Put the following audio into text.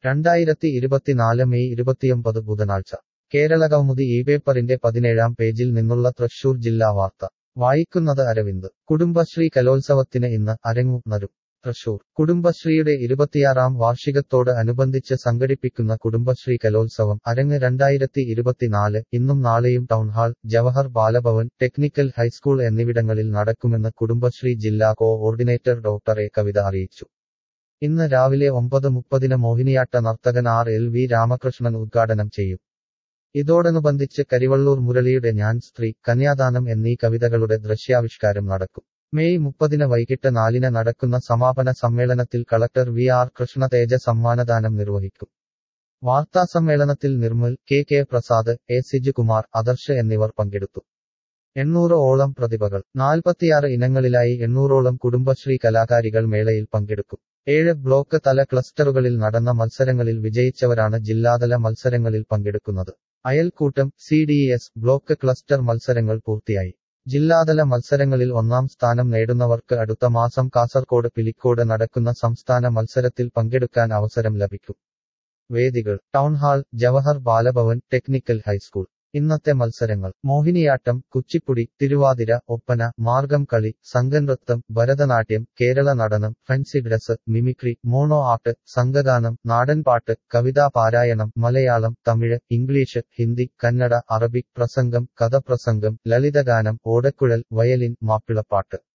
രണ്ടായിരത്തി ഇരുപത്തിനാല് മെയ് ഇരുപത്തിയൊമ്പത് ബുധനാഴ്ച കേരളകൗമുദി ഈ പേപ്പറിന്റെ പതിനേഴാം പേജിൽ നിന്നുള്ള തൃശൂർ ജില്ലാ വാർത്ത വായിക്കുന്നത് അരവിന്ദ് കുടുംബശ്രീ കലോത്സവത്തിന് ഇന്ന് അരങ്ങുന്നരും തൃശൂർ കുടുംബശ്രീയുടെ ഇരുപത്തിയാറാം വാർഷികത്തോട് അനുബന്ധിച്ച് സംഘടിപ്പിക്കുന്ന കുടുംബശ്രീ കലോത്സവം അരങ്ങ് രണ്ടായിരത്തി ഇരുപത്തിനാല് ഇന്നും നാളെയും town hall Jawahar Balabhavan technical high school എന്നിവിടങ്ങളിൽ നടക്കുമെന്ന് കുടുംബശ്രീ ജില്ലാ കോഓർഡിനേറ്റർ ഡോക്ടർ എ കവിത അറിയിച്ചു ഇന്ന് രാവിലെ ഒമ്പത് മുപ്പതിന് മോഹിനിയാട്ട നർത്തകൻ ആർ എൽ വി രാമകൃഷ്ണൻ ഉദ്ഘാടനം ചെയ്യും ഇതോടനുബന്ധിച്ച് കരിവള്ളൂർ മുരളിയുടെ ഞാൻ സ്ത്രീ കന്യാദാനം എന്നീ കവിതകളുടെ ദൃശ്യാവിഷ്കാരം നടക്കും മെയ് മുപ്പതിന് വൈകിട്ട് നാലിന് നടക്കുന്ന സമാപന സമ്മേളനത്തിൽ കളക്ടർ വി ആർ കൃഷ്ണതേജ സമ്മാനദാനം നിർവഹിക്കും വാർത്താസമ്മേളനത്തിൽ Nirmal K K Prasad A Sijukumar Adarsh എന്നിവർ പങ്കെടുത്തു എണ്ണൂറ് ഓളം പ്രതിഭകൾ നാൽപ്പത്തിയാറ് ഇനങ്ങളിലായി എണ്ണൂറോളം കുടുംബശ്രീ കലാകാരികൾ മേളയിൽ പങ്കെടുക്കും ഏഴ് ബ്ലോക്ക് തല ക്ലസ്റ്ററുകളിൽ നടന്ന മത്സരങ്ങളിൽ വിജയിച്ചവരാണ് ജില്ലാതല മത്സരങ്ങളിൽ പങ്കെടുക്കുന്നത് അയൽക്കൂട്ടം C D S block cluster മത്സരങ്ങൾ പൂർത്തിയായി ജില്ലാതല മത്സരങ്ങളിൽ ഒന്നാം സ്ഥാനം നേടുന്നവർക്ക് അടുത്ത മാസം കാസർകോട് പിലിക്കോട് നടക്കുന്ന സംസ്ഥാന മത്സരത്തിൽ പങ്കെടുക്കാൻ അവസരം ലഭിക്കും വേദികൾ town hall Jawahar Balabhavan technical high school ഇന്നത്തെ മത്സരങ്ങൾ മോഹിനിയാട്ടം കുച്ചിപ്പുടി തിരുവാതിര ഒപ്പന മാർഗം കളി സംഘനൃത്തം Bharatanatyam Kerala Natanam fancy dress mimicry mono art സംഘഗാനം നാടൻപാട്ട് കവിതാ പാരായണം മലയാളം തമിഴ് ഇംഗ്ലീഷ് ഹിന്ദി കന്നഡ അറബിക് പ്രസംഗം കഥപ്രസംഗം ലളിതഗാനം ഓടക്കുഴൽ വയലിൻ മാപ്പിളപ്പാട്ട്